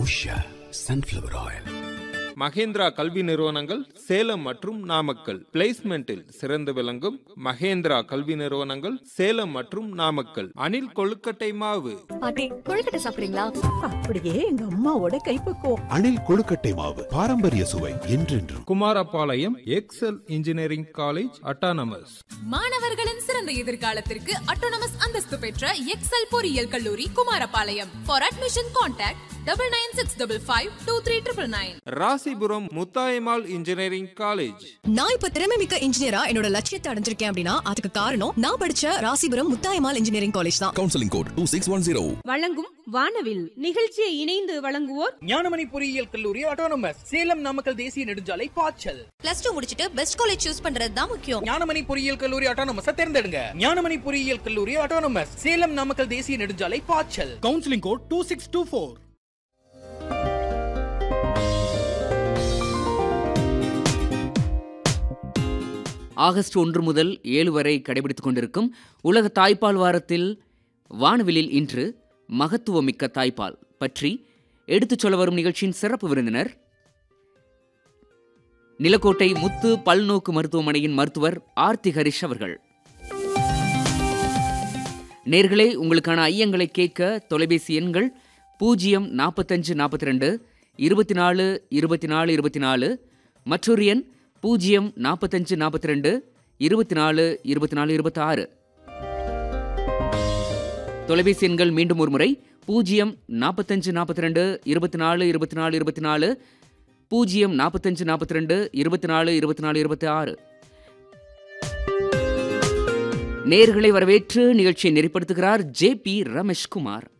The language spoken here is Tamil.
உஷா சன்ஃப்ளவர் ஆயில் மகேந்திரா கல்வி நிறுவனங்கள் சேலம் மற்றும் நாமக்கல் பிளேஸ்மெண்டில் சிறந்து விளங்கும் மகேந்திரா கல்வி நிறுவனங்கள் சேலம் மற்றும் நாமக்கல் அணில் கொழுக்கட்டை மாவு பாட்டி கொழுக்கட்டை சாப்பிடுறீங்களா அப்படியே எங்க அம்மாவோட கைப்பக்குவம் அணில் கொழுக்கட்டை மாவு பாரம்பரிய சுவை என்றென்றும் Kumarapalayam Excel engineering college autonomous மாணவர்களின் சிறந்த எதிர்காலத்திற்கு அட்டோனமஸ் அந்தஸ்து பெற்ற எக்ஸல் பொறியியல் கல்லூரி Kumarapalayam for admission contact double nine six double five two three triple nine Rasipuram Muthayammal engineering college நான் இப்ப திறமை மிக்க இன்ஜினியரா என்னோட லட்சியத்தை அடைஞ்சிருக்கேன் அப்படின்னா அதுக்கு காரணம் நான் படிச்ச ராசிபுரம் முத்தாயமால் இன்ஜினியரிங் காலேஜ் தான் counselling code two six one zero வழங்கும் வானவில் நிகழ்ச்சியை இணைந்து வழங்குவோர் ஞானமணி பொறியியல் கல்லூரி ஆட்டோனமஸ் சேலம் நாமக்கல் தேசிய நெடுஞ்சாலை பாய்ச்சல் பிளஸ் டூ முடிச்சிட்டு பெஸ்ட் காலேஜ் சூஸ் பண்றது தான் முக்கியம் ஞானமணி பொறியியல் கல்லூரி ஆட்டோனமஸ் தேர்ந்தெடுங்க ஞானமணி பொறியியல் கல்லூரி ஆட்டோனமஸ் சேலம் நாமக்கல் தேசிய நெடுஞ்சாலை பாய்ச்சல் counselling code two six two four August ஒன்று முதல் ஏழு வரை கடைபிடித்துக் கொண்டிருக்கும் உலக தாய்ப்பால் வாரத்தில் வானவிலில் இன்று மகத்துவமிக்க தாய்ப்பால் பற்றி எடுத்துச் சொல்ல வரும் நிகழ்ச்சியின் சிறப்பு விருந்தினர் நிலக்கோட்டை முத்து பல்நோக்கு மருத்துவமனையின் மருத்துவர் ஆர்த்தி ஹரிஷ் அவர்கள் நேர்களே உங்களுக்கான ஐயங்களை கேட்க தொலைபேசி எண்கள் பூஜ்ஜியம் நாற்பத்தஞ்சு நாற்பத்தி ரெண்டு இருபத்தி நாலு இருபத்தி நாலு இருபத்தி நாலு மற்றொரு எண் பூஜ்ஜியம் நாற்பத்தஞ்சு நாற்பத்தி ரெண்டு இருபத்தி நாலு இருபத்தி நாலு இருபத்தாறு தொலைபேசி எண்கள் மீண்டும் ஒரு முறை பூஜ்ஜியம் நாற்பத்தஞ்சு நாற்பத்தி ரெண்டு இருபத்தி நாலு இருபத்தி நாலு இருபத்தி நாலு பூஜ்ஜியம் நாற்பத்தஞ்சு நாற்பத்தி ரெண்டு இருபத்தி நாலு இருபத்தி நாலு இருபத்தி ஆறு நேர்களை வரவேற்று நிகழ்ச்சியை நெறிப்படுத்துகிறார் ஜே பி ரமேஷ்குமார்